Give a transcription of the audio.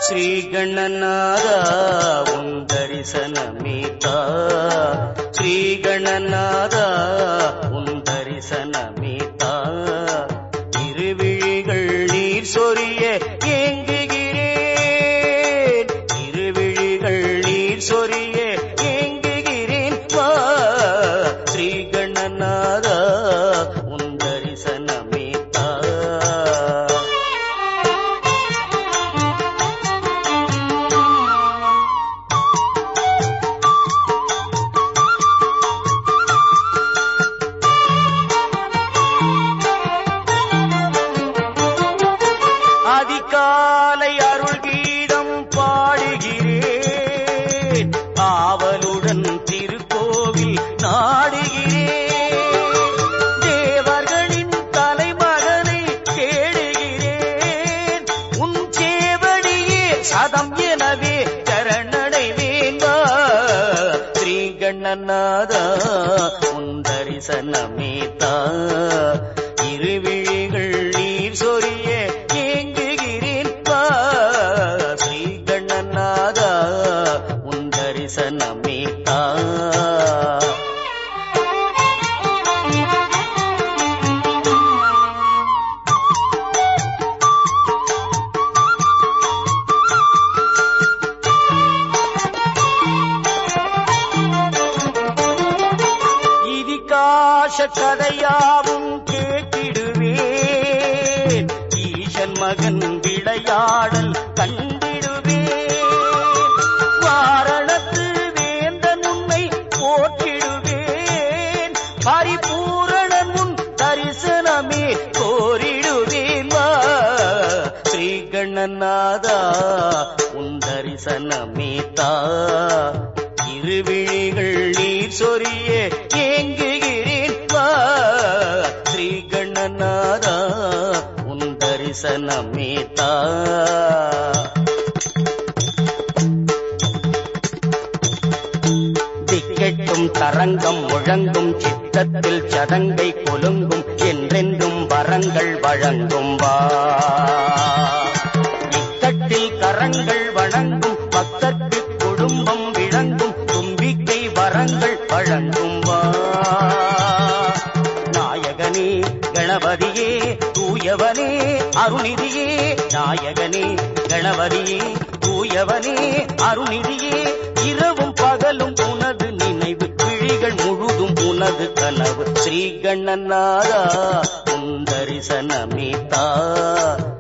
ಶ್ರೀ ಗಣನಾದ உன் தரிசனமீதா ஸ்ரீ கணநாத உன் தரிசனமீதா இருவிழிகள் நீர் சொரிய ஏங்குகிறேன் இருவிழிகள் நீர் சொரிய ஏங்குகிறேன் வா ஸ்ரீ கணநாத உன் தரிசனமீதா அதிகாலை அருள் கீதம் பாடுகிறேன் ஆவலுடன் திருக்கோவில் நாடுகிறேன் தேவர்களின் தலைமகனை தேடுகிறேன் உன் சேவடியே சதம் எனவே சரணடைவேன் வா. ஸ்ரீ கண்ணநாதா உன் தரிசனமேதா இருவிழிகள் நீர் சொரிய ஏங்குகிறேன் வா. ஸ்ரீ கண்ணநாதா உன் தரிசனமேதா இதிகாச கதையாவும் கேட்டிடுவேன் ஈசன் மகன் விளையாடல் கண்டிடுவேன் வாரணத்து வேந்தன் உன்னை போற்றிடுவேன் பரிபூரணன் உன் தரிசனமே கோரிடுவேன் வா ஸ்ரீ கண்ணநாதா உன் தரிசனமேதா இருவிழிகள் நீர் சொரிய ஏங்குகிறேன் வா ஸ்ரீ கண்ணநாதா உன் தரிசனமேதா திக்கெட்டும் தரங்கம் முழங்கும் சித்தத்தில் சதங்கை கொலுங்கும் என்றென்றும் வரங்கள் வழங்கும் வா இக்கட்டில் கரங்கள் வணங்கும் பக்தர்க்கு குடும்பம் விளங்கும் தும்பிக்கை வரங்கள் வழங்கும் வா நாயகனே கணபதியே தூயவனே அருணிதியே நாயகனே கணபதியே தூயவனே அருணிதியே இரவும் பகலும் உனது நினைவு விழிகள் முழுதும் உனது கனவு ஸ்ரீ கண்ணநாதா உன் தரிசனமேதா